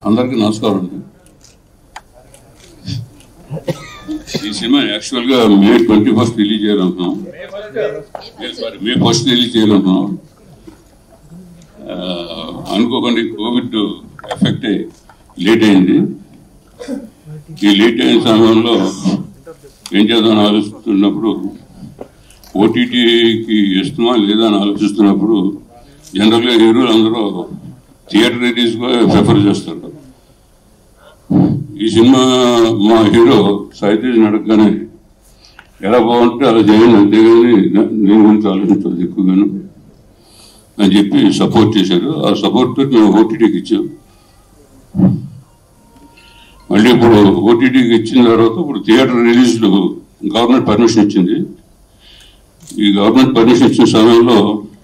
అందరికీ నమస్కారం అండి ఈ సినిమా యాక్చువల్ గా మే ట్వంటీ ఫస్ట్ రిలీజ్ చేయాలనుకున్నాం సారీ మే ఫస్ట్ రిలీజ్ చేయాలనుకున్నాం ఆ, అనుకోకుండా కోవిడ్ ఎఫెక్ట్ లేట్ అయింది ఈ లేట్ అయిన సమయంలో ఏం చేద్దామని ఆలోచిస్తున్నప్పుడు ఓటీటీకి ఇస్తామా లేదా అని ఆలోచిస్తున్నప్పుడు జనరల్గా హీరోలు అందరూ థియేటర్ రిలీజ్ ప్రిఫర్ చేస్తారు ఈ సినిమా మా హీరో సాయితేజ్ అడగగానే ఎలా బాగుంటే అలా చేయండి అంతేగాని నా- నేను గురించి ఆలోచించదు ఎక్కువగాను అని చెప్పి సపోర్ట్ చేశారు ఆ సపోర్ట్ తోటి మేము ఓటీటీకి ఇచ్చాం మళ్ళీ ఇప్పుడు ఓటీటీకి ఇచ్చిన తర్వాత ఇప్పుడు థియేటర్ రిలీజ్లు గవర్నమెంట్ పర్మిషన్ ఇచ్చింది ఈ గవర్నమెంట్ పర్మిషన్ ఇచ్చిన సమయంలో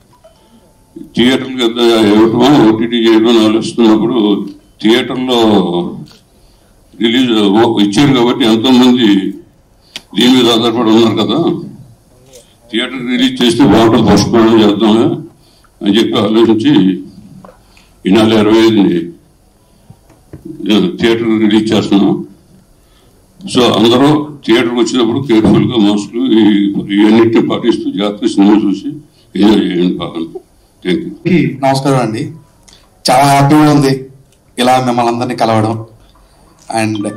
థియేటర్లు కదా ఇవ్వటమో ఓటీటీ చేయడం అని ఆలోచిస్తున్నప్పుడు థియేటర్లో రిలీజ్ ఓ- ఇచ్చారు కాబట్టి ఎంతో మంది దీని మీద ఆధారపడి ఉన్నారు కదా థియేటర్ రిలీజ్ చేస్తే బాగుంటుంది పోస్ట్పోన్ చేద్దాం అని చెప్పి ఆలోచించి ఈ నెల ఇరవై ఐదుని థియేటర్ రిలీజ్ చేస్తున్నాం సో అందరూ థియేటర్కి వచ్చినప్పుడు కేర్ఫుల్ గా మాస్కులు ఈ- ఇవన్నిటిని పాటిస్తూ జాగ్రత్త సినిమా చూసి ఎంజాయ్ చేయండి బాగా థ్యాంక్ యూ అందరికీ నమస్కారం అండి చాలా హ్యాపీగా ఉంది ఇలా మిమ్మల్ని అందరినీ కలవడం అండ్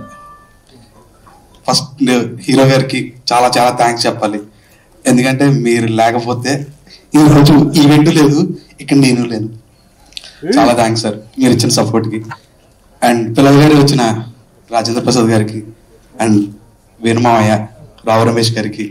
ఫస్ట్ హీరో గారికి చాలా చాలా థ్యాంక్స్ చెప్పాలి ఎందుకంటే మీరు లేకపోతే ఈ రోజు ఈవెంట్ లేదు ఇక్కడ నేను లేను చాలా థ్యాంక్స్ సార్ మీరు ఇచ్చిన సపోర్ట్ కి అండ్ పిల్లల గారి వచ్చిన రాజేంద్ర ప్రసాద్ గారికి అండ్ వేణుమావయ్య రావు రమేష్ గారికి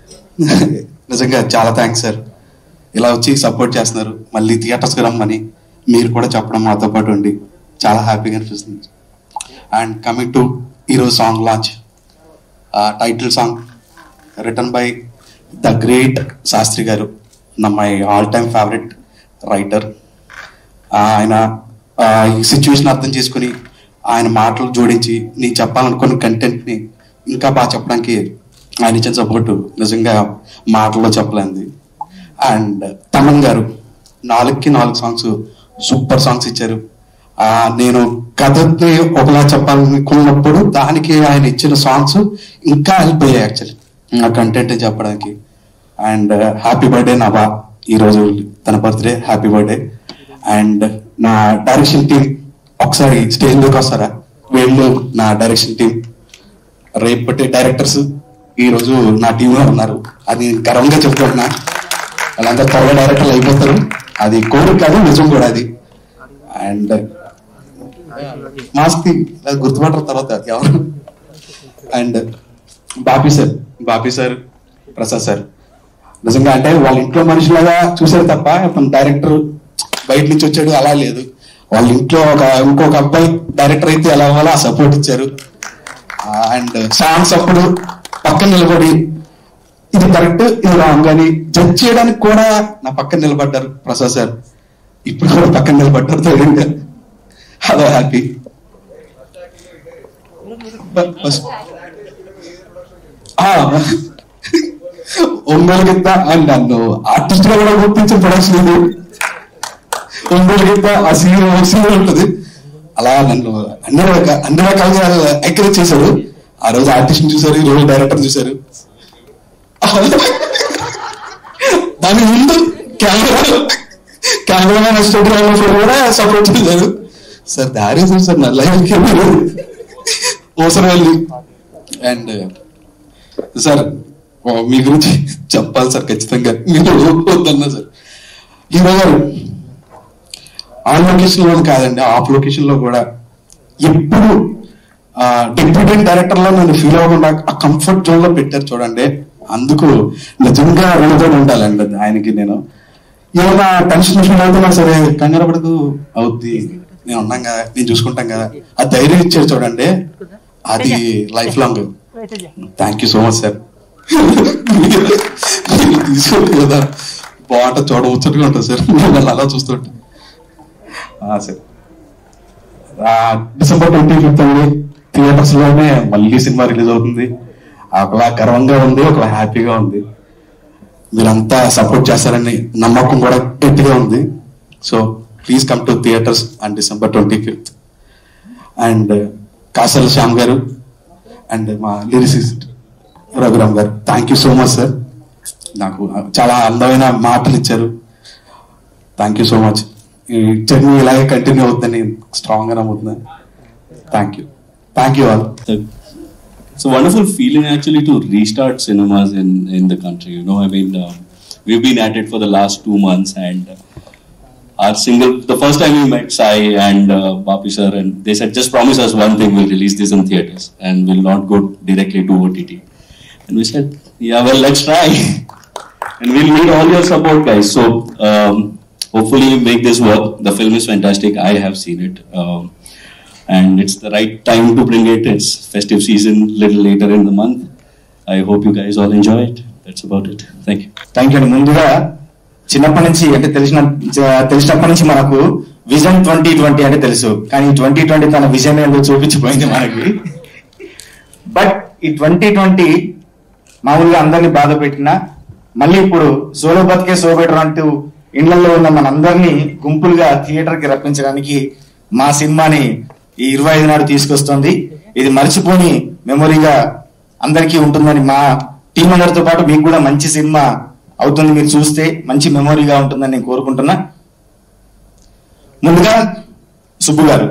నిజంగా చాలా థ్యాంక్స్ సార్ ఇలా వచ్చి సపోర్ట్ చేస్తున్నారు మళ్ళీ థియేటర్స్కి రమ్మని మీరు కూడా చెప్పడం మాతో పాటు ఉండి చాలా హ్యాపీగా అనిపిస్తుంది అండ్ కమింగ్ టు ఈరోజు song launch title song written by the great Sastry garu నా my all time favourite writer ఆయన ఆ, ఈ సిచ్యువేషన్ అర్థం చేసుకుని ఆయన మాటలు జోడించి నేను చెప్పాలనుకున్న కంటెంట్ని ఇంకా బాగా చెప్పడానికి ఆయన ఇచ్చిన సపోర్టు నిజంగా మాటల్లో చెప్పలేంది అండ్ తమన్ గారు నాలుగుకి నాలుగు సాంగ్స్ సూపర్ సాంగ్స్ ఇచ్చారు ఆ, నేను కథని ఒకలా చెప్పాలనుకున్నప్పుడు దానికి ఆయన ఇచ్చిన సాంగ్స్ ఇంకా హెల్ప్ అయ్యాయి యాక్చువల్లీ నా కంటెంట్ చెప్పడానికి అండ్ హ్యాపీ బర్త్డే నా బా ఈరోజు తన బర్త్డే హ్యాపీ బర్త్డే అండ్ నా డైరెక్షన్ టీం ఒకసారి స్టేజ్ లోకి వస్తారా వీళ్ళు నా డైరెక్షన్ టీం రేపటి డైరెక్టర్స్ ఈ రోజు నా టీమ్ లో ఉన్నారు అది గర్వంగా చెప్తున్నా వాళ్ళందరూ త్వరగా డైరెక్టర్లు అయిపోతారు అది కోరిక కాదు నిజం కూడా అది అండ్ మాస్క్ గుర్తుపట్టరు తర్వాత ఎవరు and Bapi sir Bapi sir Prasad sir నిజంగా అంటే వాళ్ళ ఇంట్లో మనుషులాగా చూశారు తప్ప డైరెక్టర్ బయట నుంచి వచ్చాడు అలా లేదు వాళ్ళ ఇంట్లో ఒక ఇంకొక అబ్బాయి డైరెక్టర్ అయితే ఎలా అవ్వాలో ఆ సపోర్ట్ ఇచ్చారు అండ్ సాంగ్స్ అప్పుడు పక్కన నిలబడి ఇది కరెక్ట్ ఇది రాంగ్ అని జడ్జ్ చేయడానికి కూడా నా పక్కన నిలబడ్డారు ప్రసాద్ సార్ ఇప్పుడు కూడా పక్కన నిలబడ్డారు ధైర్యంగా అదో హ్యాపీ ఒంగోలు గిత్త అండ్ నన్ను ఆర్టిస్ట్ గా కూడా గుర్తించే ప్రొడక్షన్ ఇది ఒంగోలు గిత్త ఆ సీన్ సీన్ ఉంటుంది అలా నన్ను అన్ని రకాల అన్ని రకాలుగా ఎంకరేజ్ చేశారు ఆ రోజు ఆర్టిస్ట్ చూశారు ఈ రోజు డైరెక్టర్ చూశారు దాని ముందు కెమెరా కెమెరామెన్ స్టూడియో కూడా సపోర్ట్ చేశారు సార్ దారి సార్ నా లైఫ్ అవసరం వెళ్ళి అండ్ సార్ ఓ, మీ గురించి చెప్పాలి సార్ ఖచ్చితంగా మీరు వద్దన్నా sir hero garu on location లో కాదండి ఆఫ్ లొకేషన్ లో కూడా ఎప్పుడు డిప్యూటెంట్ డైరెక్టర్ లో నన్ను ఫీల్ అవ్వకుండా ఆ కంఫర్ట్ జోన్ లో పెట్టారు చూడండి అందుకు నిజంగా రుణతో ఉండాలండి అది ఆయనకి నేను ఏమైనా టెన్షన్ ఫీల్ అవుతున్నా సరే కంగారు పడదు అవుద్ది నేను ఉన్నాం కదా నేను చూసుకుంటాం కదా ఆ ధైర్యం ఇచ్చారు చూడండి అది life long thank you so much sir తీసుకోండి కదా బాగుంటుంది చూడ ముచ్చటగా ఉంటుంది సార్ మిమ్మల్ని అలా చూస్తుంటే ఆ, సార్ ఆ, డిసెంబర్ ట్వంటీ ఫిఫ్త్ అండి థియేటర్స్ లోనే మళ్ళీ సినిమా రిలీజ్ అవుతుంది ఒకలా గర్వంగా ఉంది ఒకలా హ్యాపీగా ఉంది మీరంతా సపోర్ట్ చేస్తారని నమ్మకం కూడా గట్టిగా ఉంది so please come to theatres on December twenty fifth and Kasarla Shyam garu and మా lyricist Raghuram garu thank you so much sir నాకు చాలా అందమైన మాటలు ఇచ్చారు థ్యాంక్ యూ సో మచ్ ఈ జర్నీ ఇలాగే కంటిన్యూ అవుతుందని స్ట్రాంగ్గా నమ్ముతున్నాను thank you thank you all It's a wonderful feeling actually to restart cinemas in, in the country. You know, I mean, uh, we've been at it for the last two months, and uh, our single, the first time we met Sai and uh, Papi sir, and they said, just promise us one thing, we'll release this in theaters and we'll not go directly to OTT. And we said, yeah, well, let's try. and we'll need all your support, guys. So, um, hopefully, we make this work. The film is fantastic. I have seen it. Um, and it's the right time to bring it. It's festive season, little later in the month. I hope you guys all enjoy it. That's about it. Thank you. Thank you అండి ముందుగా చిన్నప్పటి నుంచి అంటే తెలిసిన చ- తెలిసినప్పటి నుంచి మనకు విజన్ ట్వంటీ ట్వంటీ అంటే తెలుసు కానీ ట్వంటీ ట్వంటీ తన విజన్ ఏంటో చూపించిపోయింది మనకి బట్ ఈ ట్వంటీ ట్వంటీ మామూలుగా అందరినీ బాధ పెట్టిన మళ్ళీ ఇప్పుడు సోలో బతికే సో బెటర్ అంటూ ఇళ్లలో ఉన్న మనందరినీ గుంపులుగా థియేటర్ కి రప్పించడానికి మా సినిమాని ఈ ఇరవై ఐదు నాడు తీసుకొస్తుంది ఇది మర్చిపోని మెమొరీగా అందరికీ ఉంటుందని మా టీం అందరితో పాటు మీకు కూడా మంచి సినిమా అవుతుంది మీరు చూస్తే మంచి మెమొరీగా ఉంటుందని నేను కోరుకుంటున్నా ముందుగా సుబ్బు గారు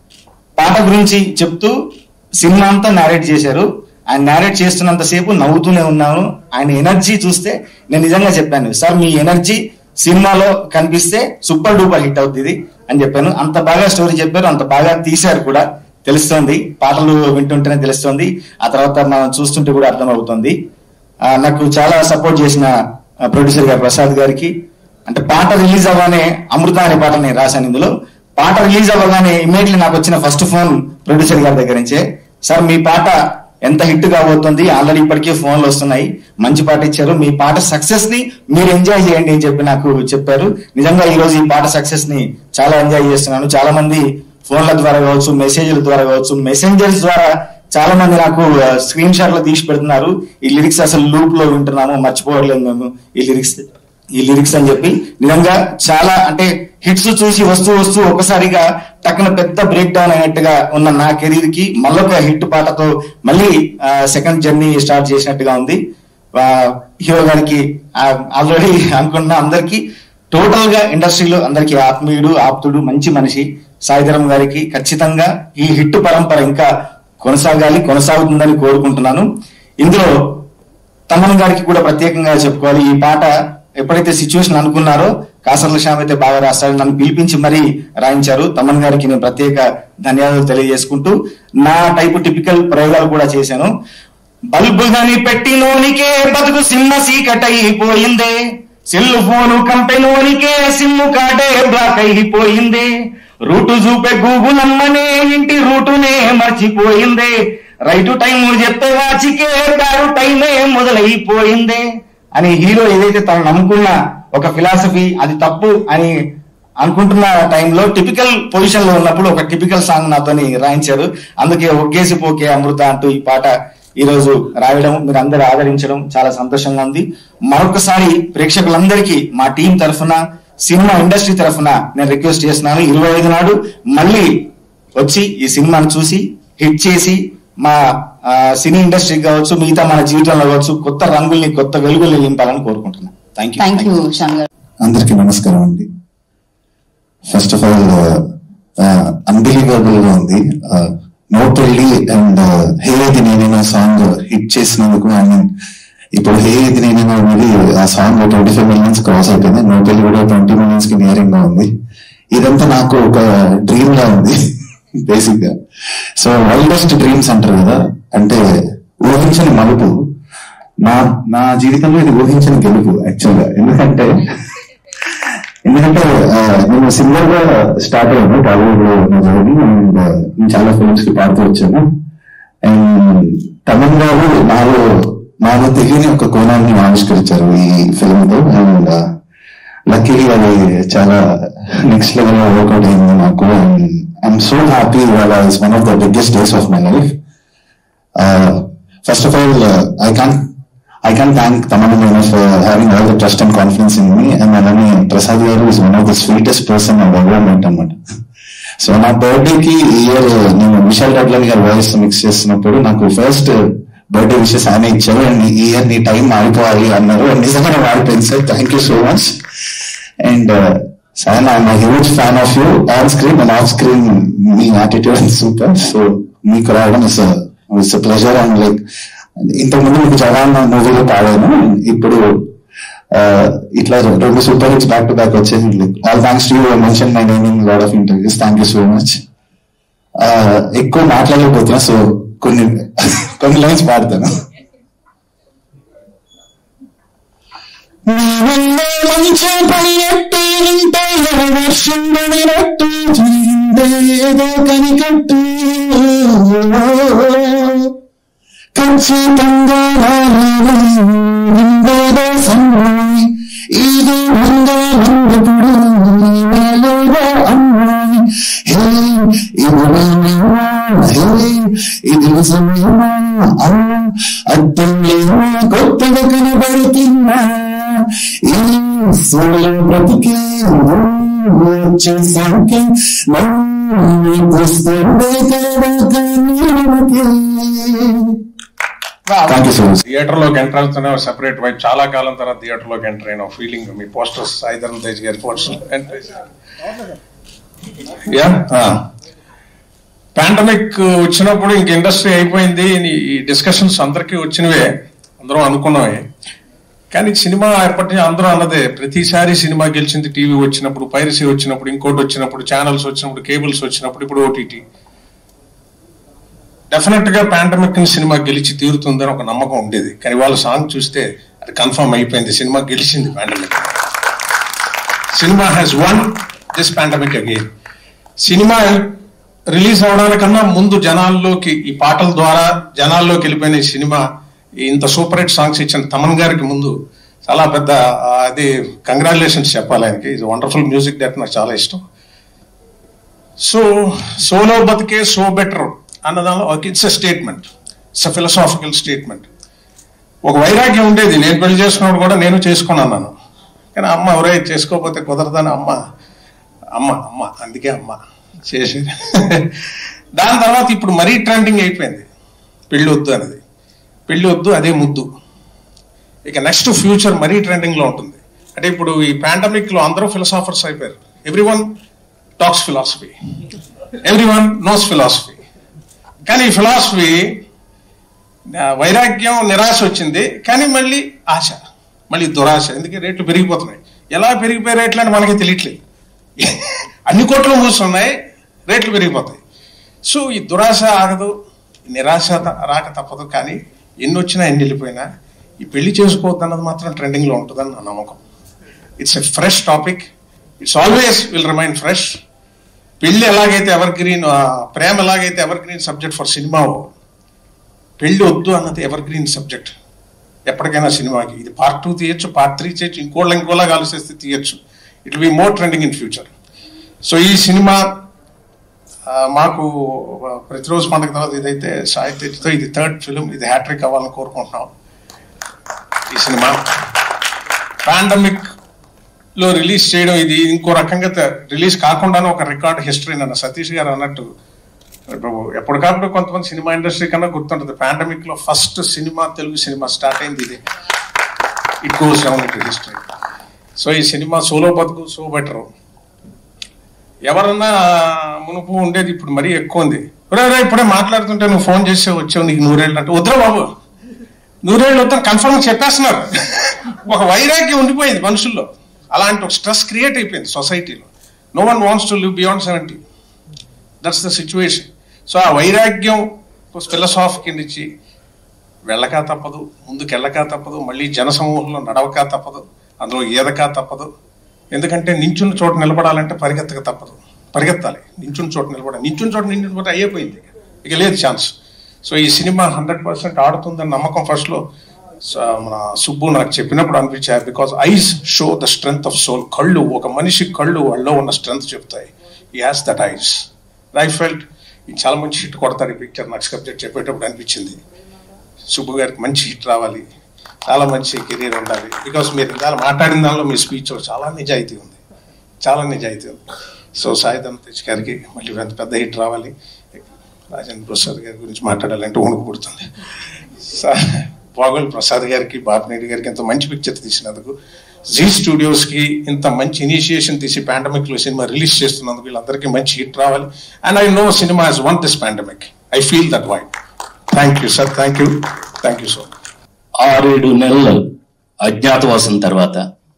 పాట గురించి చెప్తూ సినిమా అంతా నేరేట్ చేశారు ఆయన నేరేట్ చేస్తున్నంతసేపు నవ్వుతూనే ఉన్నాను ఆయన ఎనర్జీ చూస్తే నేను నిజంగా చెప్పాను సార్ మీ ఎనర్జీ సినిమాలో కనిపిస్తే సూపర్ డూపర్ హిట్ అవుతుంది అని చెప్పాను అంత బాగా స్టోరీ చెప్పారు అంత బాగా తీశారు కూడా తెలుస్తోంది పాటలు వింటుంటేనే తెలుస్తోంది ఆ తర్వాత మనం చూస్తుంటే కూడా అర్థమవుతుంది ఆ, నాకు చాలా సపోర్ట్ చేసిన ప్రొడ్యూసర్ గారు ప్రసాద్ గారికి అంటే పాట రిలీజ్ అవ్వగానే అమృత అనే పాట నేను రాశాను ఇందులో పాట రిలీజ్ అవ్వగానే ఇమీడియట్లీ నాకు వచ్చిన ఫస్ట్ ఫోన్ ప్రొడ్యూసర్ గారి దగ్గర నుంచే సార్ మీ పాట ఎంత హిట్ కాబోతుంది ఆల్రెడీ ఇప్పటికే ఫోన్లు వస్తున్నాయి మంచి పాట ఇచ్చారు మీ పాట సక్సెస్ ని మీరు ఎంజాయ్ చేయండి అని చెప్పి నాకు చెప్పారు నిజంగా ఈ రోజు ఈ పాట సక్సెస్ ని చాలా ఎంజాయ్ చేస్తున్నాను చాలా మంది ఫోన్ల ద్వారా కావచ్చు మెసేజ్ల ద్వారా కావచ్చు మెసెంజర్స్ ద్వారా చాలా మంది నాకు స్క్రీన్ షాట్లు తీసి పెడుతున్నారు ఈ లిరిక్స్ అసలు లూప్ లో వింటున్నాము మర్చిపోవట్లేదు మేము ఈ లిరిక్స్ ఈ లిరిక్స్ అని చెప్పి నిజంగా చాలా అంటే హిట్స్ చూసి వస్తూ వస్తూ ఒకసారిగా టక్కున పెద్ద బ్రేక్ డౌన్ అయినట్టుగా ఉన్న నా కెరీర్ కి మళ్ళొక హిట్ పాటతో మళ్ళీ సెకండ్ జర్నీ స్టార్ట్ చేసినట్టుగా ఉంది ఆ, హీరో గారికి ఆల్రెడీ అనుకున్న అందరికి టోటల్ గా ఇండస్ట్రీలో అందరికి ఆత్మీయుడు ఆప్తుడు మంచి మనిషి సాయిధరం గారికి ఖచ్చితంగా ఈ హిట్ పరంపర ఇంకా కొనసాగాలి కొనసాగుతుందని కోరుకుంటున్నాను ఇందులో తమన్ గారికి కూడా ప్రత్యేకంగా చెప్పుకోవాలి ఈ పాట ఎప్పుడైతే సిచ్యువేషన్ అనుకున్నారో కాసర్ల శ్యామ్ అయితే బాగా రాస్తాడు నన్ను పిలిపించి మరీ రాయించారు తమన్ గారికి నేను ప్రత్యేక ధన్యవాదాలు తెలియజేసుకుంటూ నా టైపు టిపికల్ ప్రయోగాలు కూడా చేశాను బల్బు గాని పెట్టినోనికే బతుకు సిమ్మ సీకటైపోయిందే సెల్ ఫోను కంపెనోనికే సిమ్ము కాడే బ్లాక్ అయిపోయిందే రూటు చూపే గూగుల్ అమ్మనే ఇంటి రూటునే మర్చిపోయిందే రైటు టైం చెప్తే వాచికే బ్యాడు టైమే మొదలైపోయిందే అని హీరో ఏదైతే తను నమ్ముకున్న ఒక ఫిలాసఫీ అది తప్పు అని అనుకుంటున్న టైంలో టిపికల్ పొజిషన్ లో ఉన్నప్పుడు ఒక టిపికల్ సాంగ్ నాతోని రాయించారు అందుకే ఒగ్గేసి పోకే అమృత అంటూ ఈ పాట ఈ రోజు రాయడం మీరు అందరూ ఆదరించడం చాలా సంతోషంగా ఉంది మరొకసారి ప్రేక్షకులందరికీ మా టీం తరఫున సినిమా ఇండస్ట్రీ తరఫున నేను రిక్వెస్ట్ చేస్తున్నాను ఇరవై ఐదు నాడు మళ్ళీ వచ్చి ఈ సినిమాను చూసి హిట్ చేసి మా ఆ, సినీ ఇండస్ట్రీ కావచ్చు మిగతా మన జీవితంలో కావచ్చు కొత్త రంగుల్ని కొత్త వెలుగుల్ని నింపాలని కోరుకుంటున్నాను thank you thank you Shyam garu అందరికీ నమస్కారం అండి ఫస్ట్ ఆఫ్ ఆల్ అన్బిలీవబుల్ గా ఉంది నో పెళ్లి అండ్ హే ఇది నేనేనా సాంగ్ హిట్ చేసినందుకు ఐ మీన్ ఇప్పుడు హే ఇది నేనేనా అనేది ఆ song twenty five millions cross అయిపోయింది నో పెళ్లి కూడా ట్వంటీ మిలియన్స్ కి నియరింగ్ గా ఉంది ఇదంతా నాకు ఒక డ్రీమ్ లా ఉంది బేసిక్ గా సో వైల్డెస్ట్ డ్రీమ్స్ అంటారు కదా అంటే ఊహించని మలుపు నా నా జీవితంలో ఇది ఊహించని గెలుపు యాక్చువల్ గా ఎందుకంటే ఎందుకంటే ఆ, నేను సింగర్ గా స్టార్ట్ అయ్యాను టాలీవుడ్ లో నా జర్నీ అండ్ నేను చాలా ఫిల్మ్స్ కి పాడుతూ వచ్చాను అండ్ తమన్ గారు నాలో నాలో తెలియని ఒక కోణాన్ని ఆవిష్కరించారు ఈ ఫిల్మ్ తో అండ్ లక్కీ అది చాలా నెక్స్ట్ లెవెల్ లో వర్కౌట్ అయింది నాకు అండ్ ఐఎమ్ సో హ్యాపీ ఇవాళ is one of the biggest days of my life first of all I can I can thank Thaman for having all the trust and confidence in me and అలానే Prasad garu is one of the sweetest person I ever met అనమాట so నా birthday కి ఈ year నేను విశాల్ డడ్లన్ గారి voice mix చేస్తున్నప్పుడు నాకు first birthday wishes ఆయన ఇచ్చారు అండ్ ఈ ఇయర్ నీ టైం మారిపోవాలి అన్నారు And నిజంగా మారిపోయింది sir thank you so much and sir I'm huge fan of you on screen and off screen మీ యాటిట్యూడ్ అండ్ సూపర్ సో మీకు రావడం is it's pleasure and like ఇంతకుముందు మీకు జవాన్ మూవీలో పాడాను ఇప్పుడు uh, ఇట్లా రెండు super hits back to back వచ్చేసి like all thanks to you mention my name in lot of interviews thank you so much ఎక్కువ మాట్లాడలేకపోతున్నా సో కొన్ని కొన్ని లైన్స్ పాడతాను ఏదో కనికట్టు ఖచ్చితంగా రాలేదో సన్నాయి ఇది ఉందో ఉన్నప్పుడు నీవేలేదో అమ్మాయి హే ఇది నేనేమా? హే ఇది నిజమేనా ఆ, అద్దంలేమో కొత్తగా కనబడుతున్నా ఈ సోలో బ్రతికే వచ్చేసాకే వస్తుండే కదా కానీ thank you so much theatre లోకి ఎంటర్ అవుతున్న సెపరేట్ వైపు చాలా కాలం తర్వాత థియేటర్ లోకి ఎంటర్ అయిన ఫీలింగ్ మీ posters Sai Dharam Tej garu poster yeah pandemic వచ్చినప్పుడు ఇంక ఇండస్ట్రీ అయిపోయింది ఈ డిస్కషన్స్ అందరికీ వచ్చినవే అందరం అనుకున్నవే కానీ సినిమా ఎప్పటి నుంచి అందరూ అన్నదే ప్రతిసారి సినిమా గెలిచింది టీవీ వచ్చినప్పుడు పైరసీ వచ్చినప్పుడు ఇంకోటి వచ్చినప్పుడు ఛానల్స్ వచ్చినప్పుడు కేబుల్స్ వచ్చినప్పుడు ఇప్పుడు ఓటీటీ డెఫినెట్ గా పాండమిక్ సినిమా గెలిచి తీరుతుందని ఒక నమ్మకం ఉండేది కానీ వాళ్ళ సాంగ్ చూస్తే అది కన్ఫర్మ్ అయిపోయింది సినిమా గెలిచింది pandemic cinema has won this pandemic again cinema release అవడానికన్నా ముందు జనాల్లోకి ఈ పాటల ద్వారా జనాల్లోకి వెళ్ళిపోయిన ఈ సినిమా ఇంత సూపర్ హిట్ సాంగ్స్ ఇచ్చిన తమన్ గారికి ముందు చాలా పెద్ద ఆ, అది కంగ్రాచులేషన్స్ చెప్పాలి ఆయనకి ఇది వండర్ఫుల్ మ్యూజిక్ డైరెక్టర్ నాకు చాలా ఇష్టం సో సోలో బతికే సో బెటర్ అన్నదానిలో it's a statement it's a philosophical statement ఒక వైరాగ్యం ఉండేది నేను పెళ్లి చేసుకున్నప్పుడు కూడా నేను చేసుకుని అన్నాను కానీ అమ్మ ఎవరై చేసుకోకపోతే కుదరదని అమ్మ అమ్మ అమ్మ అందుకే అమ్మ చేసి దాని తర్వాత ఇప్పుడు మరీ ట్రెండింగ్ అయిపోయింది పెళ్లి వద్దు అనేది పెళ్లి వద్దు అదే ముద్దు ఇక నెక్స్ట్ ఫ్యూచర్ మరీ ట్రెండింగ్ లో ఉంటుంది అంటే ఇప్పుడు ఈ పాండమిక్ లో అందరూ ఫిలసాఫర్స్ అయిపోయారు everyone talks philosophy everyone knows philosophy కానీ ఈ ఫిలాసఫీ వైరాగ్యం నిరాశ వచ్చింది కానీ మళ్ళీ ఆశ మళ్ళీ దురాశ ఎందుకంటే రేట్లు పెరిగిపోతున్నాయి ఎలా పెరిగిపోయే రేట్లు అని మనకి తెలియట్లేదు అన్ని కోట్లు మూసున్నాయి రేట్లు పెరిగిపోతాయి సో ఈ దురాశ ఆగదు ఈ నిరాశ త- రాక తప్పదు కానీ ఎన్ని వచ్చినా ఎన్ని వెళ్ళిపోయినా ఈ పెళ్లి చేసుకోవద్దు అన్నది మాత్రం ట్రెండింగ్లో ఉంటుందని నా నమ్మకం it's a fresh topic it's always will remain fresh పెళ్లి ఎలాగైతే ఎవర్ గ్రీన్ ప్రేమ ఎలాగైతే evergreen subject for cinema పెళ్లి వద్దు అన్నది ఎవర్ గ్రీన్ సబ్జెక్ట్ ఎప్పటికైనా సినిమాకి ఇది పార్ట్ టూ తీయచ్చు పార్ట్ త్రీ చేయొచ్చు ఇంకోళ్ళ ఇంకోలాగా ఆలోచిస్తే తీయచ్చు it be more trending in future so ఈ సినిమా ఆ, మాకు ఆ, ప్రతిరోజు పండుగ తర్వాత ఇదైతే సాహిత్యతో ఇది థర్డ్ ఫిలిం ఇది హ్యాట్రిక్ అవ్వాలని కోరుకుంటున్నాం ఈ సినిమా పాండమిక్ లో రిలీజ్ చేయడం ఇది ఇంకో రకంగా రిలీజ్ కాకుండానే ఒక రికార్డ్ హిస్టరీ నన్ను సతీష్ గారు అన్నట్టు ఇప్పుడు ఎప్పటికప్పుడు కొంతమంది సినిమా ఇండస్ట్రీ కన్నా గుర్తుంటుంది పాండమిక్ లో first cinema Telugu cinema start అయింది ఇదే it goes down it history so ఈ సినిమా సోలో బతుకు సో బెటర్ ఎవరన్నా మునుపు ఉండేది ఇప్పుడు మరీ ఎక్కువ ఉంది ఒరే ఒరే, ఇప్పుడే మాట్లాడుతుంటే నువ్వు ఫోన్ చేసి వచ్చావు నీకు నూరేళ్ళు అంటే వద్దురా బాబు నూరేళ్ళు వద్దని కన్ఫర్మ్ చెప్పేస్తున్నారు ఒక వైరాగ్యం ఉండిపోయింది మనుషుల్లో అలాంటి ఒక స్ట్రెస్ క్రియేట్ అయిపోయింది సొసైటీలో no one wants to live beyond seventy that's the situation so ఆ వైరాగ్యం ఫిలసాఫీ నుంచి వెళ్ళక తప్పదు ముందుకు వెళ్ళక తప్పదు మళ్ళీ జనసమూహంలో నడవక తప్పదు అందులో ఈదక తప్పదు ఎందుకంటే నించున్న చోట నిలబడాలంటే పరిగెత్తక తప్పదు పరిగెత్తాలి నించున్న చోట నిలబడాలి నించున్న చోట నించున్న చోట అయిపోయింది ఇక లేదు ఛాన్స్ సో ఈ సినిమా హండ్రెడ్ పర్సెంట్ ఆడుతుందని నమ్మకం ఫస్ట్లో మన సుబ్బు నాకు చెప్పినప్పుడు అనిపించాయి because eyes show the strength of soul కళ్ళు ఒక మనిషి కళ్ళు వాళ్ళలో ఉన్న స్ట్రెంగ్త్ చెప్తాయి ఈ has that eyes I felt చాలా మంచి హిట్ కొడతారు ఈ పిక్చర్ నాకు సబ్జెక్ట్ చెప్పేటప్పుడు అనిపించింది సుబ్బు గారికి మంచి హిట్ రావాలి చాలా మంచి కెరీర్ ఉండాలి బికాస్ మీరు ఇందాక మాట్లాడిన దానిలో మీ స్పీచ్ చాలా నిజాయితీ ఉంది చాలా నిజాయితీ ఉంది సో సాయిధం తేజ్ గారికి మళ్ళీ పెద్ద పెద్ద హిట్ రావాలి రాజేంద్ర ప్రసాద్ గారి గురించి మాట్లాడాలంటే వణుకు పుడుతుంది సా- బాగోల్ ప్రసాద్ గారికి బాపినేడి గారికి ఇంత మంచి పిక్చర్ తీసినందుకు జీ స్టూడియోస్ కి ఇంత మంచి ఇనిషియేషన్ తీసి పాండమిక్ లో సినిమా రిలీజ్ చేస్తున్నందుకు వీళ్ళందరికీ మంచి హిట్ రావాలి and I know cinema has won this pandemic I feel that why thank you sir thank you thank you so much ఆరేడు నెలలు అజ్ఞాతవాసం తర్వాత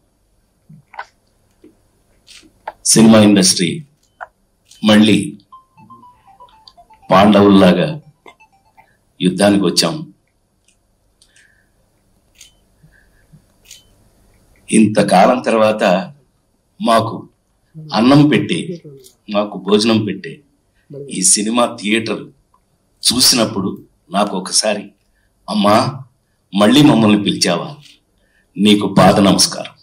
సినిమా ఇండస్ట్రీ మళ్ళీ పాండవుల్లాగా యుద్ధానికి వచ్చాం ఇంతకాలం తర్వాత మాకు అన్నం పెట్టే మాకు భోజనం పెట్టే ఈ సినిమా థియేటర్ చూసినప్పుడు నాకు ఒకసారి అమ్మా మళ్ళీ మమ్మల్ని పిలిచావా నీకు పాద నమస్కారం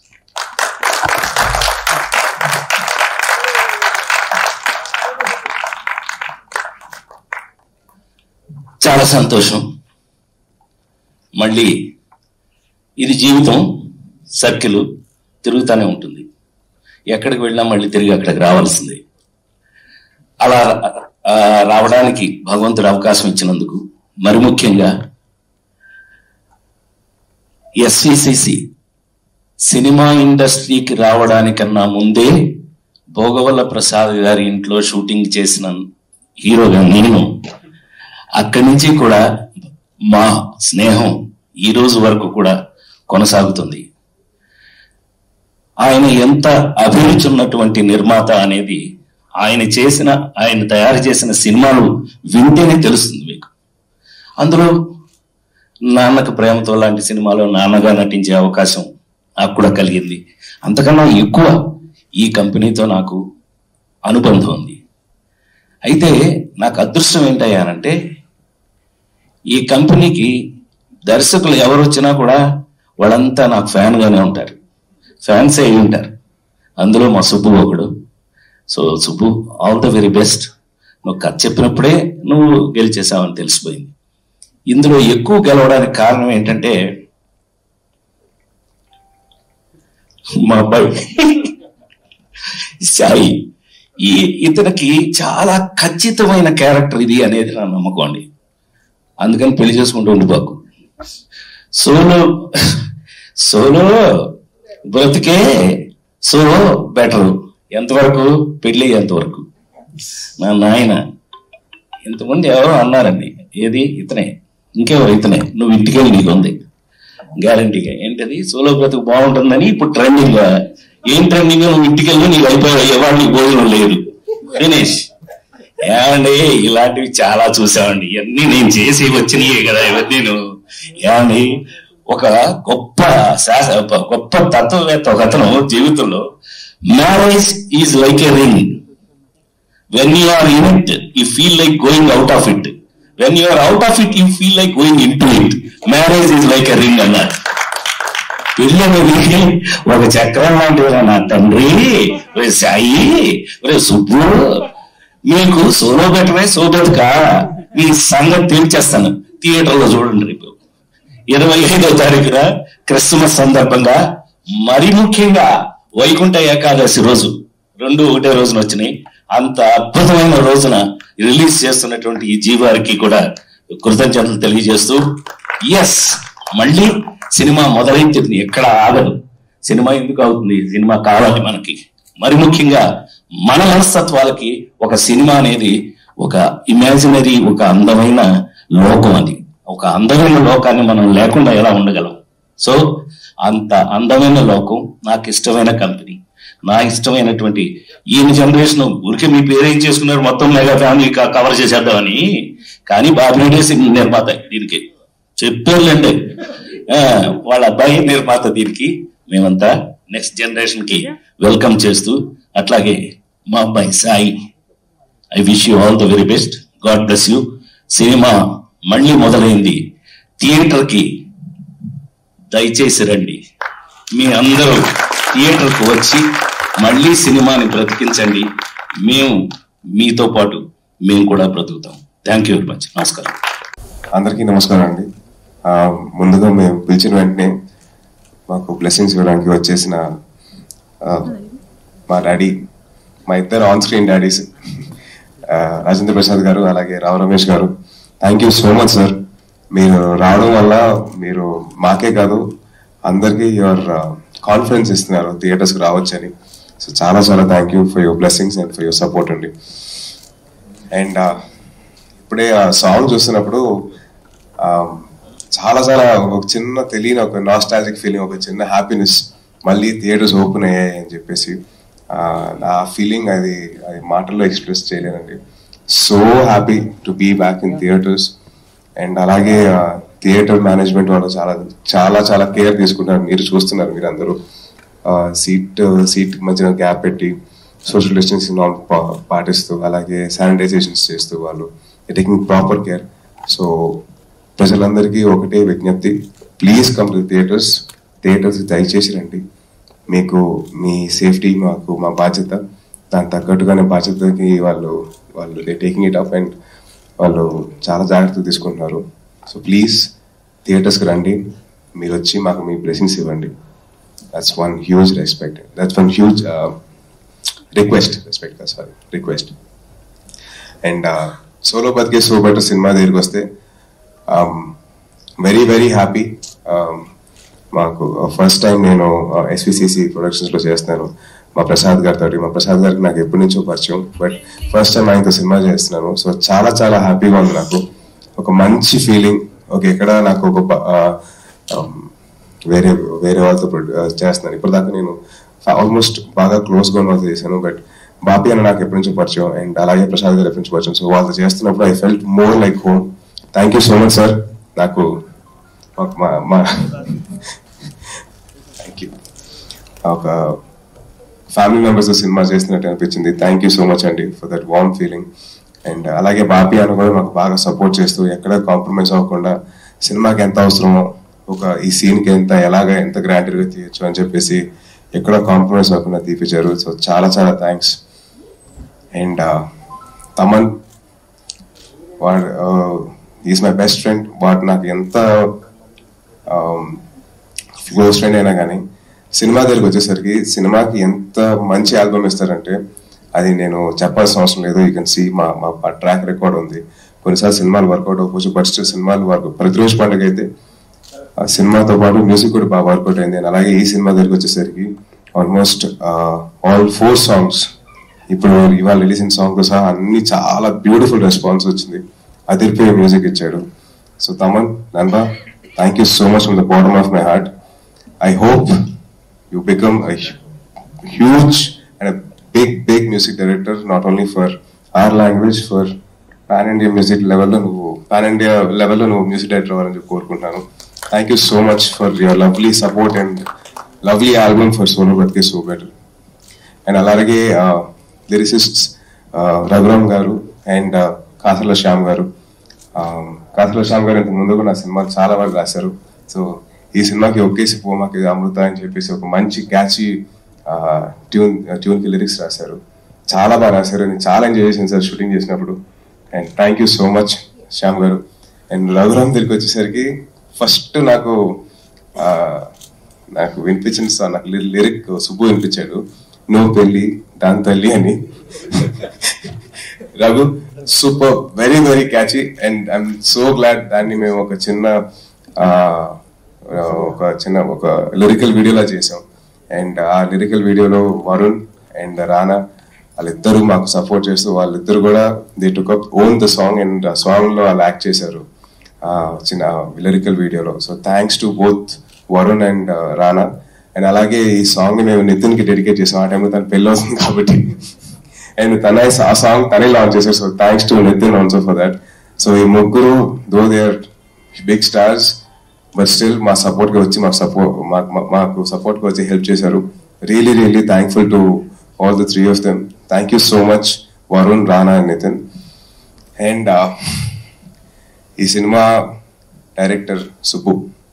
చాలా సంతోషం మళ్ళీ ఇది జీవితం సర్కిల్ తిరుగుతూనే ఉంటుంది ఎక్కడికి వెళ్ళినా మళ్ళీ తిరిగి అక్కడికి రావాల్సిందే అలా ఆ, రావడానికి భగవంతుడు అవకాశం ఇచ్చినందుకు మరి ముఖ్యంగా ఎస్విసిసి సినిమా ఇండస్ట్రీకి రావడానికన్నా ముందే భోగవల్ల ప్రసాద్ గారి ఇంట్లో షూటింగ్ చేసిన హీరోగా నేను అక్కడి నుంచి కూడా మా స్నేహం ఈ రోజు వరకు కూడా కొనసాగుతుంది ఆయన ఎంత అభిరుచి ఉన్నటువంటి నిర్మాత అనేది ఆయన చేసిన ఆయన తయారు చేసిన సినిమాలు వింటేనే తెలుస్తుంది మీకు అందులో నాన్నకు ప్రేమతో లాంటి సినిమాలో నాన్నగా నటించే అవకాశం నాకు కూడా కలిగింది అంతకన్నా ఎక్కువ ఈ కంపెనీతో నాకు అనుబంధం ఉంది అయితే నాకు అదృష్టం ఏంటయ్యానంటే ఈ కంపెనీకి దర్శకులు ఎవరు వచ్చినా కూడా వాళ్ళంతా నాకు ఫ్యాన్ గానే ఉంటారు ఫ్యాన్స్ అయి ఉంటారు అందులో మా సుబ్బు ఒకడు so Subbu all the very best నువ్వు కథ చెప్పినప్పుడే నువ్వు గెలిచేసావని తెలిసిపోయింది ఇందులో ఎక్కువ గెలవడానికి కారణం ఏంటంటే మా అబ్బాయి సాయి ఈ ఇతనికి చాలా ఖచ్చితమైన క్యారెక్టర్ ఇది అనేది నా నమ్మకం అండి అందుకని పెళ్లి చేసుకుంటూ ఉండిపోకు సోలో సోలో బ్రతికే సోలో బెటర్ ఎంతవరకు పెళ్లి ఎంతవరకు నా నాయన ఇంతమంది ఎవరో అన్నారండి ఏది ఇతనే ఇంకెవరు ఇతనే నువ్వు ఇంటికెళ్ళి నీకు ఉంది గ్యారంటీగా ఏంటది సోలో బ్రతుకు బాగుంటుందని ఇప్పుడు ట్రెండింగ్ ఏం ట్రెండింగ్ నువ్వు ఇంటికెళ్ళి నీకు అయిపోయావు ఎవరు నీకు భోజనం లేదు ఫినిష్ ఏమండి ఇలాంటివి చాలా చూసామండి ఇవన్నీ నేను చేసి వచ్చినాయే కదా ఇవన్నీ నేను ఏమండి ఒక గొప్ప శాస గొప్ప తత్వవేత్త ఒక అతను జీవితంలో marriage is like a ring when you are in it you feel like going out of it when you are out of it you feel like going into it marriage is like a ring అన్నారు పెళ్లి అనేది ఒక చక్రం లాంటిదిరా నా తండ్రి ఒరే సాయి ఒరే సుబ్బు మీకు సోలో బెటరే సో బతుక మీ సంగతి తేల్చేస్తాను థియేటర్లో చూడండి రేపు ఇరవై ఐదో తారీఖున క్రిస్మస్ సందర్భంగా మరి ముఖ్యంగా వైకుంఠ ఏకాదశి రోజు రెండు ఒకటే రోజున వచ్చినాయి అంత అద్భుతమైన రోజున రిలీజ్ చేస్తున్నటువంటి ఈ జీవారికి కూడా కృతజ్ఞతలు తెలియజేస్తూ ఎస్ మళ్ళీ సినిమా మొదలైంది ఎక్కడ ఆగదు సినిమా ఎందుకు అవుతుంది సినిమా కావాలి మనకి మరి ముఖ్యంగా మన మనస్తత్వాలకి ఒక సినిమా అనేది ఒక ఇమాజినరీ ఒక అందమైన లోకం అది ఒక అందమైన లోకాన్ని మనం లేకుండా ఎలా ఉండగలం సో అంత అందమైన లోకం నాకు ఇష్టమైన కంపెనీ నా ఇష్టమైనటువంటి ఈయన జనరేషన్ ఊరికే మీ పేరేం చేసుకున్నారు మొత్తం మెగా ఫ్యామిలీ క- కవర్ చేసేద్దామని కానీ బాబినేడే సినిమా నిర్మాత దీనికి చెప్పారులేండి ఆ, వాళ్ళ అబ్బాయి నిర్మాత దీనికి మేమంతా నెక్స్ట్ జనరేషన్ కి వెల్కమ్ చేస్తూ అట్లాగే మా అబ్బాయి Sai I wish you all the very best God bless you cinema మళ్ళీ మొదలైంది థియేటర్ కి దయచేసి రండి మీ అందరూ థియేటర్ కు వచ్చి మళ్ళీ సినిమాని బ్రతికించండి మేము మీతో పాటు మేము కూడా బ్రతుకుతాం థ్యాంక్ యూ వెరీ మచ్ నమస్కారం అందరికీ నమస్కారం అండి ఆ, ముందుగా మేము పిలిచిన వెంటనే మాకు బ్లెస్సింగ్స్ ఇవ్వడానికి వచ్చేసిన ఆ, మా డాడీ మా ఇద్దరు on screen daddies Rajendra Prasad garu అలాగే Rao Ramesh garu thank you so much sir మీరు రావడం వల్ల మీరు మాకే కాదు అందరికీ యువర్ కాన్ఫిడెన్స్ ఇస్తున్నారు థియేటర్స్కి రావచ్చని సో చాలా చాలా thank you for your blessings and for your support అండి అండ్ ఇప్పుడే ఆ సాంగ్ చూస్తున్నప్పుడు ఆ, చాలా చాలా ఒక చిన్న తెలియని ఒక నాస్టాలజిక్ ఫీలింగ్ ఒక చిన్న హ్యాపీనెస్ మళ్ళీ థియేటర్స్ ఓపెన్ అయ్యాయి అని చెప్పేసి ఆ, ఆ ఫీలింగ్ అది అది మాటల్లో ఎక్స్ప్రెస్ చేయలేనండి so happy to be back in theatres and అలాగే థియేటర్ మేనేజ్మెంట్ వాళ్ళు చాలా చాలా చాలా కేర్ తీసుకుంటారు మీరు చూస్తున్నారు మీరు అందరూ సీట్ సీట్ మధ్యన గ్యాప్ పెట్టి సోషల్ డిస్టెన్సింగ్ నామ్ పాటిస్తూ అలాగే శానిటైజేషన్స్ చేస్తూ వాళ్ళు టేకింగ్ ప్రాపర్ కేర్ సో ప్రజలందరికీ ఒకటే విజ్ఞప్తి please come to theatres theatres దయచేసి రండి మీకు మీ సేఫ్టీ మాకు మా బాధ్యత దానికి తగ్గట్టుగానే బాధ్యతకి వాళ్ళు వాళ్ళు they taking it up and వాళ్ళు చాలా జాగ్రత్తలు తీసుకుంటున్నారు సో ప్లీజ్ థియేటర్స్కి రండి మీరు వచ్చి మాకు మీ బ్లెస్సింగ్స్ ఇవ్వండి that's one huge respect that's one huge request respect sorry request and solo బతికే సో బెటర్ సినిమా దగ్గరికి వస్తే వెరీ వెరీ హ్యాపీ మాకు ఫస్ట్ టైం నేను ఎస్విసిసి ప్రొడక్షన్స్లో చేస్తున్నాను మా ప్రసాద్ గారితో మా ప్రసాద్ గారికి నాకు ఎప్పటి నుంచో పరిచయం బట్ ఫస్ట్ టైం ఆయనతో సినిమా చేస్తున్నాను సో చాలా చాలా హ్యాపీగా ఉంది నాకు ఒక మంచి ఫీలింగ్ ఓకే ఇక్కడ నాకు ఒక ప- ఆ, um, వేరే వేరే వాళ్ళతో ప్రొడ్యూ- ఆ, చేస్తున్నాను ఇప్పటిదాకా నేను ఆల్మోస్ట్ బాగా క్లోజ్ గా ఉన్న వాళ్ళతో చేశాను బట్ బాపి అని నాకు ఎప్పటి నుంచో పరిచయం అండ్ అలాగే ప్రసాద్ గారు ఎప్పటి నుంచి పరిచయం సో వాళ్ళతో చేస్తున్నప్పుడు I felt more like home thank you so much sir నాకు మాకు మా మా థ్యాంక్ యూ ఒక ఫ్యామిలీ మెంబర్స్ సినిమా చేస్తున్నట్టు అనిపించింది థ్యాంక్ యూ సో మచ్ అండి for that warm feeling and అలాగే బాపి అని కూడా మాకు బాగా సపోర్ట్ చేస్తూ ఎక్కడ కాంప్రమైజ్ అవ్వకుండా సినిమాకి ఎంత అవసరమో ఒక ఈ సీన్కి ఎంత ఎలాగ ఎంత గ్రాంటెడ్గా తీయచ్చు అని చెప్పేసి ఎక్కడ కాంప్రమైజ్ అవ్వకుండా తీపించారు సో చాలా చాలా థ్యాంక్స్ అండ్ తమన్ వాడు ఈజ్ మై బెస్ట్ ఫ్రెండ్ వాడు నాకు ఎంత క్లోజ్ ఫ్రెండ్ అయినా కానీ సినిమా దగ్గరికి వచ్చేసరికి సినిమాకి ఎంత మంచి ఆల్బమ్ ఇస్తారంటే అది నేను చెప్పాల్సిన అవసరం లేదు యూ కెన్ సీ మా మా ట్రాక్ రికార్డ్ ఉంది కొన్నిసార్లు సినిమాలు వర్కౌట్ అవ్వచ్చు బట్ స్టిల్ సినిమాలు వర్క్ ప్రతిరోజు పండుగ అయితే ఆ సినిమాతో పాటు మ్యూజిక్ కూడా బాగా వర్కౌట్ అయింది And అలాగే ఈ సినిమా దగ్గరికి వచ్చేసరికి ఆల్మోస్ట్ ఆల్ ఫోర్ సాంగ్స్ ఇప్పుడు ఇవాళ రిలీజ్ అయిన సాంగ్ తో సహా అన్ని చాలా బ్యూటిఫుల్ రెస్పాన్స్ వచ్చింది అదిరిపోయే మ్యూజిక్ ఇచ్చాడు so Thaman Nanda thank you so much from the bottom of my heart I hope you become huge and big big music director not only for our language for pan India music లెవెల్లో నువ్వు pan India లెవెల్లో నువ్వు music director అవ్వాలని చెప్పి కోరుకుంటున్నాను thank you so much for your lovely support and lovely album for solo బతికే so better and అలాగే lyricists Raghuram garu and Kasarla Shyam గారు కాసర్ల శ్యామ్ గారు ఇంతకు ముందు కూడా నా సినిమాలు చాలా వరకు రాశారు సో ఈ సినిమాకి ఒకేసి పోమాకి అమృత అని చెప్పేసి ఒక మంచి క్యాచీ ట్యూన్ ట్యూన్ కి లిరిక్స్ రాశారు చాలా బాగా రాశారు నేను చాలా ఎంజాయ్ చేశాను సార్ షూటింగ్ చేసినప్పుడు and thank you so much Shyam garu and Raghuram దగ్గరికి వచ్చేసరికి ఫస్ట్ నాకు ఆ, నాకు వినిపించిన సార్ నాకు లి- లిరిక్ సుబ్బు వినిపించాడు నువ్వు పెళ్ళి దాని తల్లి అని Raghu super very very catchy and I'm so glad దాన్ని మేము ఒక చిన్న ఆ, ఒక చిన్న ఒక లిరికల్ వీడియోలా చేసాం అండ్ ఆ లిరికల్ వీడియోలో వరుణ్ అండ్ రానా వాళ్ళిద్దరూ మాకు సపోర్ట్ చేస్తూ వాళ్ళిద్దరు కూడా they took up on the song and song లో వాళ్ళు యాక్ట్ చేశారు ఆ, చిన్న లిరికల్ వీడియోలో so thanks to both Varun and Rana and అలాగే ఈ సాంగ్ ని మేము నితిన్ కి డెడికేట్ చేసాం ఆ టైంలో తన పెళ్ళి అవుతుంది కాబట్టి అండ్ తనే ఆ సాంగ్ తనే లాంచ్ చేశారు so thanks to Nitin also for that so ఈ ముగ్గురు though they are big stars but still మా సపోర్ట్ గా వచ్చి మాకు సపోర్ట్ మాకు సపోర్ట్ గా వచ్చి హెల్ప్ చేశారు really really thankful to all the three of them thank you so much Varun Rana and Nitin and ఈ cinema director Subbu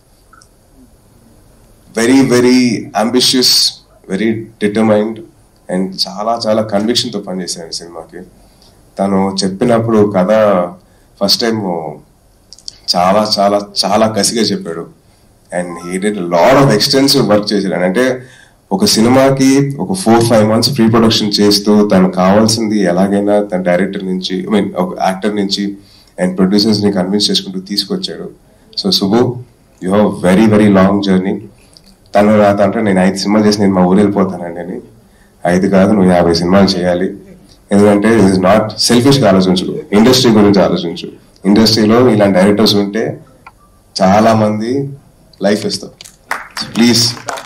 very very ambitious very determined and చాలా చాలా కన్విక్షన్ తో పనిచేశాను ఈ సినిమాకి తను చెప్పినప్పుడు కథ ఫస్ట్ టైం చాలా చాలా చాలా కసిగా చెప్పాడు and he did lot of extensive work చేశాడు అంటే ఒక సినిమాకి ఒక four five months pre production చేస్తూ తను కావాల్సింది ఎలాగైనా తన డైరెక్టర్ నుంచి ఐ మీన్ ఒక యాక్టర్ నుంచి అండ్ ప్రొడ్యూసర్స్ ని కన్విన్స్ చేసుకుంటూ తీసుకొచ్చాడు so Subbu you have very very long journey తను రాత అంటే నేను ఐదు సినిమాలు చేసి నేను మా ఊరు వెళ్ళిపోతానండి అని ఐదు కాదు నువ్వు యాభై సినిమాలు చేయాలి ఎందుకంటే ఇట్ నాట్ సెల్ఫిష్ గా ఆలోచించు ఇండస్ట్రీ గురించి ఆలోచించు ఇండస్ట్రీలో ఇలాంటి డైరెక్టర్స్ ఉంటే చాలా మంది లైఫ్ ఇస్తాం please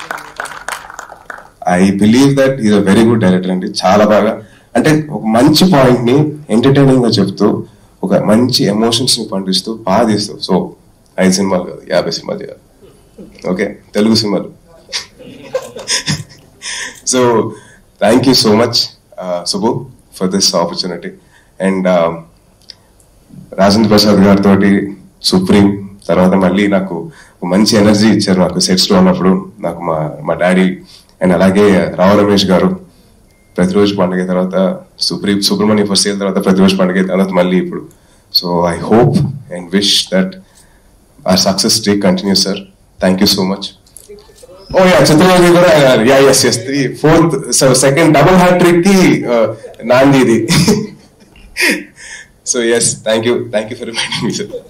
I believe that is a very good director అండి చాలా బాగా అంటే ఒక మంచి పాయింట్ ని ఎంటర్టైనింగ్ గా చెప్తూ ఒక మంచి ఎమోషన్స్ ని పండిస్తూ బాగా తీస్తావు సో ఐదు సినిమాలు కాదు యాభై సినిమాలు చేయాలి ఓకే తెలుగు సినిమాలు so thank you so much Subbu for this opportunity and Rajendra Prasad గారితో సుప్రీం తర్వాత మళ్ళీ నాకు ఒక మంచి ఎనర్జీ ఇచ్చారు నాకు సెట్స్ లో ఉన్నప్పుడు నాకు మా మా డాడీ అండ్ అలాగే రావు రమేష్ గారు ప్రతిరోజు పండుగ తర్వాత సుప్రీం సుబ్రహ్మణ్య ఫస్ట్ ఇయర్ తర్వాత ప్రతిరోజు పండుగ తర్వాత మళ్ళీ ఇప్పుడు so I hope and wish that our success streak continue sir thank you so much oh yeah Chitrababu కూడా yeah yes yes three fourth so second double hattrick కి నాంది ఇది so yes thank you thank you for reminding me sir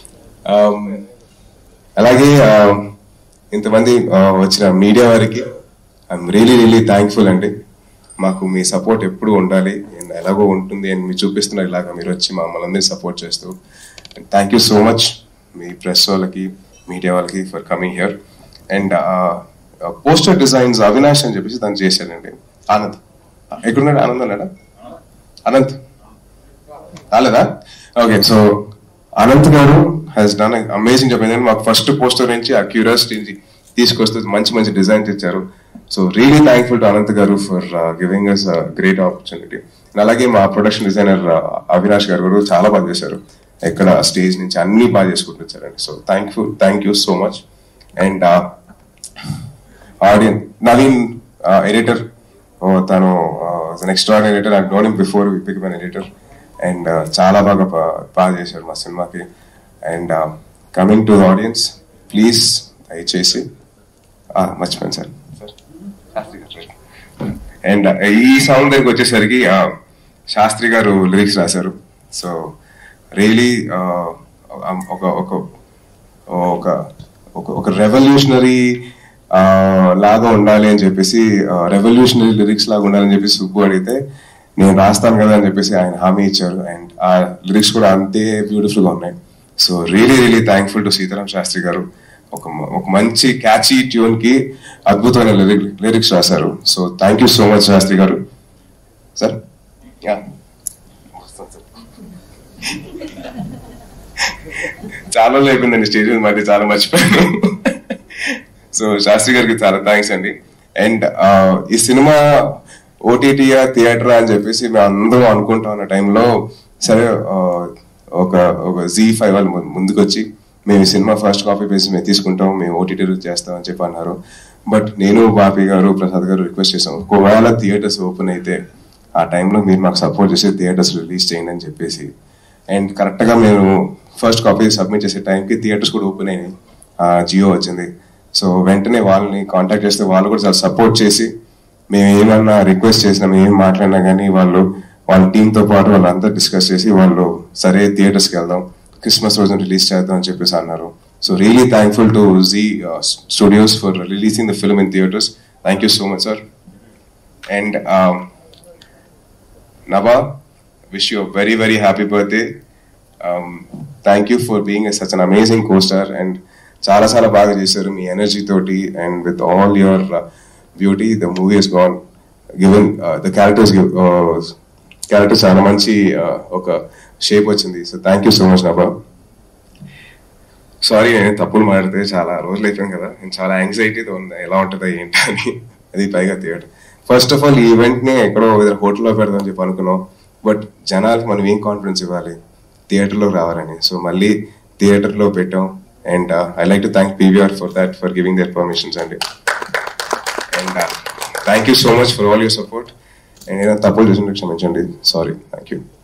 అలాగే um, ఇంతమంది uh, వచ్చిన media వారికి I'm really really thankful అండి మాకు మీ సపోర్ట్ ఎప్పుడు ఉండాలి and ఎలాగో ఉంటుంది అని మీరు చూపిస్తున్నారు ఇలాగా మీరు వచ్చి మమ్మల్ని అందరినీ సపోర్ట్ చేస్తూ థ్యాంక్ యూ సో మచ్ మీ ప్రెస్ వాళ్ళకి మీడియా వాళ్ళకి for coming here and poster designs Avinash అని చెప్పేసి తను చేశాడండి ఆనంద్ ఎక్కడున్నాడు ఆనంద్ అన్నాడా అనంత్ రాలేదా ఓకే సో అనంత్ గారు హ్యాస్ డన్ అమేజింగ్ జాబ్ ఏంటంటే మాకు ఫస్ట్ పోస్టర్ నుంచి ఆ క్యూరియాసిటీ నుంచి తీసుకొస్తూ మంచి మంచి డిజైన్స్ ఇచ్చారు so really thankful to Anant garu for giving us great opportunity అలాగే మా ప్రొడక్షన్ డిజైనర్ అవినాష్ గారు కూడా చాలా బాగా చేశారు ఎక్కడ స్టేజ్ నుంచి అన్ని బాగా చేసుకుంటూ వచ్చారండి so thank you thank you so much and audience Naveen editor తను next editor I known him before pick man editor and చాలా బాగా ప- బాగా చేశారు మా సినిమాకి and coming to audience please దయచేసి ఆ, మర్చిపోయాను సార్ అండ్ ఈ సాంగ్ దగ్గరికి వచ్చేసరికి ఆ, శాస్త్రి గారు లిరిక్స్ రాశారు సో రియలీ ఒక ఒక ఒక ఒక ఒక రెవల్యూషనరీ లాగా ఉండాలి అని చెప్పేసి రెవల్యూషనరీ లిరిక్స్ లాగా ఉండాలని చెప్పేసి సుబ్బు అడిగితే నేను రాస్తాను కదా అని చెప్పేసి ఆయన హామీ ఇచ్చారు అండ్ ఆ లిరిక్స్ కూడా అంతే బ్యూటిఫుల్ గా ఉన్నాయి so really really thankful to Sitaram Sastry garu ఒక మ- ఒక మంచి క్యాచీ ట్యూన్ కి అద్భుతమైన లిరిక్స్ రాశారు so thank you so much Sastry garu sir yeah చాలా లేకుందండి స్టేజ్ మీద మరి చాలా మర్చిపోయాను సో శాస్త్రి గారికి చాలా థ్యాంక్స్ అండి అండ్ ఈ సినిమా ఓటీటీయా థియేటర్ అని చెప్పేసి మేము అందరం అనుకుంటా ఉన్న టైంలో సరే ఆ, ఒక ఒక జీ ఫైవ్ వాళ్ళు ము- ముందుకొచ్చి మేము ఈ సినిమా ఫస్ట్ కాపీ పేసి మేము తీసుకుంటాం మేము ఓటీటీ చేస్తాం అని చెప్పి అన్నారు బట్ నేను బాపి గారు ప్రసాద్ గారు రిక్వెస్ట్ చేసాం ఒకవేళ థియేటర్స్ ఓపెన్ అయితే ఆ టైంలో మీరు మాకు సపోర్ట్ చేసి థియేటర్స్ రిలీజ్ చేయండి అని చెప్పేసి అండ్ కరెక్ట్ గా మేము ఫస్ట్ కాపీ సబ్మిట్ చేసే టైంకి థియేటర్స్ కూడా ఓపెన్ అయినాయి జియో వచ్చింది సో వెంటనే వాళ్ళని కాంటాక్ట్ చేస్తే వాళ్ళు కూడా చాలా సపోర్ట్ చేసి మేము ఏమన్నా రిక్వెస్ట్ చేసినా మేము ఏం మాట్లాడినా కానీ వాళ్ళు వాళ్ళ టీమ్ తో పాటు వాళ్ళంతా డిస్కస్ చేసి వాళ్ళు సరే థియేటర్స్ కి వెళ్దాం క్రిస్మస్ రోజున రిలీజ్ చేద్దాం అని చెప్పేసి అన్నారు so really thankful to Zee Studios for releasing the film in theatres thank you so much sir and Nava, wish you a very, very happy birthday. Um, thank you for being a, such an amazing co-star and చాలా చాలా బాగా చేశారు మీ energy తోటి and with all your beauty the movie is gone given the characters character చాలా మంచి uh, ఒక shape వచ్చింది so thank you so much Nabha sorry నేను తప్పులు మాట్లాడితే చాలా రోజులు అయిపోయాను కదా నేను చాలా యాంగ్జైటీతో ఉంది ఎలా ఉంటుందా ఏంటి అని అది పైగా థియేటర్ ఫస్ట్ ఆఫ్ ఆల్ ఈ ఈవెంట్ ని ఎక్కడో ఏదైనా హోటల్లో పెడదాం చెప్పి అనుకున్నాం బట్ జనాలకి మనం ఏం కాన్ఫిడెన్స్ ఇవ్వాలి థియేటర్లో రావాలని సో మళ్ళీ థియేటర్లో పెట్టాం and I like to thank PVR for that for giving their permissions అండి and thank you so much for all your support and ఏదైనా తప్పులు చేసినట్టు క్షమించండి సారీ థ్యాంక్ యూ